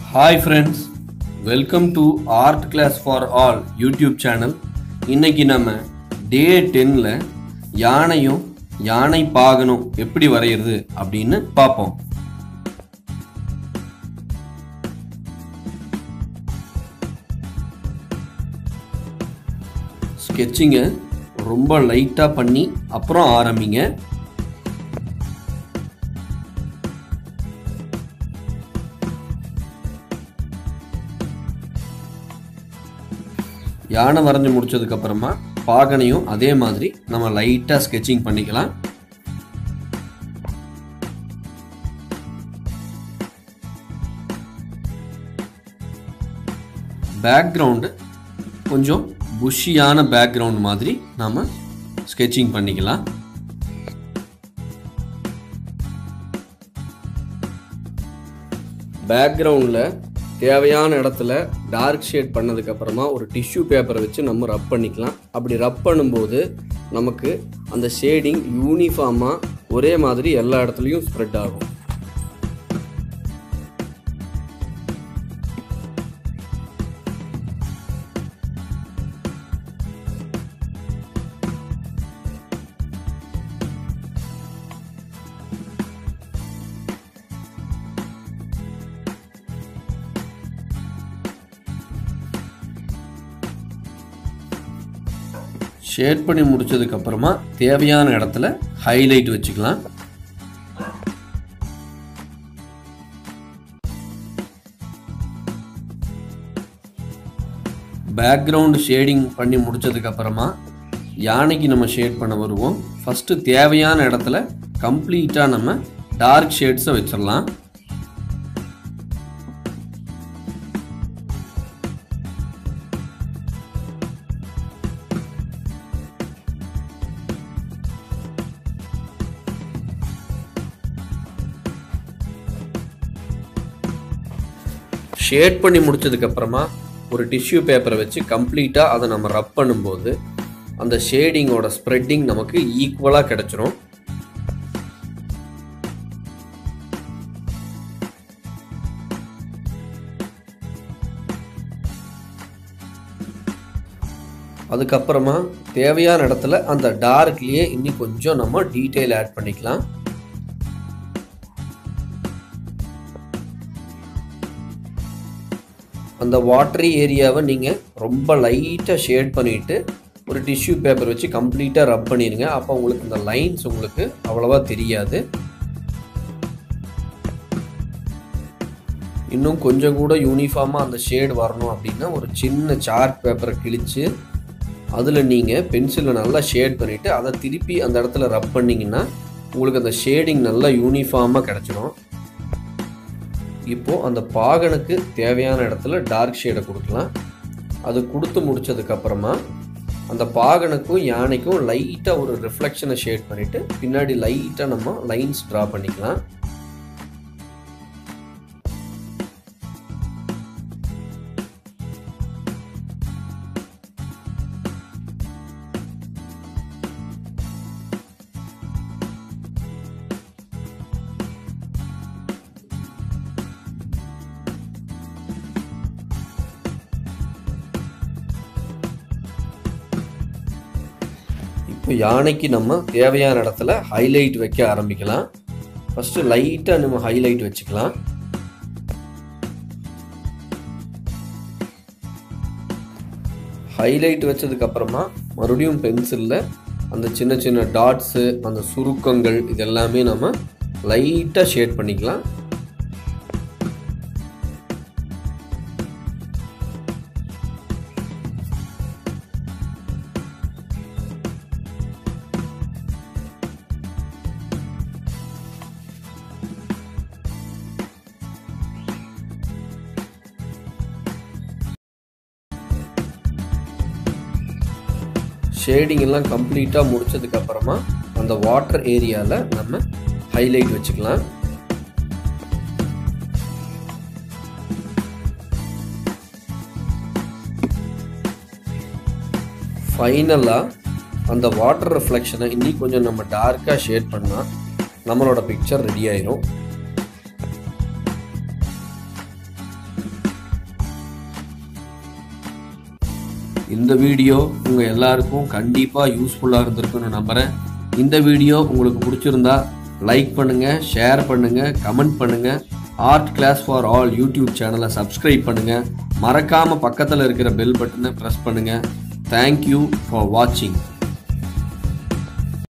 hi friends welcome to art class for all YouTube channel இன்னைக்கு நம்ம டே டென்னில் யானையும் யானை பாகனும் எப்படி வரைகிறது அப்படின்னு பார்ப்போம் ஸ்கெட்சிங்கை ரொம்ப லைட்டாக பண்ணி அப்புறம் ஆரம்பிங்க யானை வரைஞ்சி முடிச்சதுக்கு அப்புறமா பாகனையும் அதே மாதிரி நம்ம லைட்டாக ஸ்கெட்சிங் பண்ணிக்கலாம் பேக்ரவுண்டு கொஞ்சம் புஷியான பேக்ரவுண்ட் மாதிரி நாம் ஸ்கெட்சிங் பண்ணிக்கலாம் பேக்ரவுண்டில் தேவையான இடத்துல டார்க் ஷேட் பண்ணதுக்கப்புறமா ஒரு டிஷ்யூ பேப்பரை வச்சு நம்ம ரப் பண்ணிக்கலாம் அப்படி ரப் பண்ணும்போது நமக்கு அந்த ஷேடிங் யூனிஃபார்மாக ஒரே மாதிரி எல்லா இடத்துலையும் ஸ்ப்ரெட் ஆகும் ஷேட் பண்ணி முடிச்சதுக்கு அப்புறமா தேவையான இடத்துல ஹைலைட் வச்சுக்கலாம் பேக்ரவுண்ட் ஷேடிங் பண்ணி முடிச்சதுக்கு அப்புறமா யானைக்கு நம்ம ஷேட் பண்ண வருவோம் ஃபஸ்ட்டு தேவையான இடத்துல கம்ப்ளீட்டாக நம்ம டார்க் ஷேட்ஸை வச்சிடலாம் ஷேட் பண்ணி முடிச்சதுக்கு அப்புறமா ஒரு டிஷ்யூ பேப்பரை வச்சு கம்ப்ளீட்டாக அதை நம்ம ரப் பண்ணும்போது அந்த ஷேடிங்கோட ஸ்ப்ரெட்டிங் நமக்கு ஈக்குவலாக கிடச்சிரும் அதுக்கப்புறமா தேவையான இடத்துல அந்த டார்க்லேயே இன்னும் கொஞ்சம் நம்ம டீட்டெயில் ஆட் பண்ணிக்கலாம் அந்த வாட்டரி ஏரியாவை நீங்கள் ரொம்ப லைட்டாக ஷேட் பண்ணிவிட்டு ஒரு டிஷ்யூ பேப்பர் வச்சு கம்ப்ளீட்டாக ரப் பண்ணிடுங்க அப்போ உங்களுக்கு இந்த லைன்ஸ் உங்களுக்கு அவ்வளோவா தெரியாது இன்னும் கொஞ்சம் கூட யூனிஃபார்மாக அந்த ஷேட் வரணும் அப்படின்னா ஒரு சின்ன சார்ட் பேப்பரை கிழித்து அதில் நீங்கள் பென்சிலை நல்லா ஷேட் பண்ணிவிட்டு அதை திருப்பி அந்த இடத்துல ரப் பண்ணிங்கன்னா உங்களுக்கு அந்த ஷேடிங் நல்லா யூனிஃபார்மாக கிடச்சிரும் இப்போது அந்த பாகனுக்கு தேவையான இடத்துல டார்க் ஷேடை கொடுக்கலாம் அது கொடுத்து முடிச்சதுக்கப்புறமா அந்த பாகனுக்கும் யானைக்கும் லைட்டாக ஒரு ரிஃப்ளெக்ஷனை ஷேட் பண்ணிவிட்டு பின்னாடி லைட்டாக நம்ம லைன்ஸ் ட்ரா பண்ணிக்கலாம் இப்போ யானைக்கு நம்ம தேவையான இடத்துல ஹைலைட் வைக்க ஆரம்பிக்கலாம் ஃபஸ்ட்டு லைட்டாக நம்ம ஹைலைட் வச்சுக்கலாம் ஹைலைட் வச்சதுக்கப்புறமா மறுபடியும் பென்சிலில் அந்த சின்ன சின்ன டாட்ஸு அந்த சுருக்கங்கள் இதெல்லாமே நம்ம லைட்டாக ஷேட் பண்ணிக்கலாம் ஷேடிங் எல்லாம் கம்ப்ளீட்டாக முடிச்சதுக்கு அப்புறமா அந்த வாட்டர் ஏரியாவில் நம்ம ஹைலைட் வச்சுக்கலாம் ஃபைனலாக அந்த வாட்டர் ரிஃப்ளெக்ஷனை இன்னி கொஞ்சம் நம்ம டார்க்காக ஷேட் பண்ணால் நம்மளோட பிக்சர் ரெடி ஆயிரும் இந்த வீடியோ உங்கள் எல்லாருக்கும் கண்டிப்பாக யூஸ்ஃபுல்லாக இருந்திருக்குன்னு நம்புகிறேன் இந்த வீடியோ உங்களுக்கு பிடிச்சிருந்தா லைக் பண்ணுங்கள் ஷேர் பண்ணுங்கள் கமெண்ட் பண்ணுங்கள் art class for all YouTube சேனலை சப்ஸ்கிரைப் பண்ணுங்கள் மறக்காமல் பக்கத்தில் இருக்கிற பெல் பட்டனை ப்ரெஸ் பண்ணுங்கள் தேங்க்யூ ஃபார் வாட்சிங்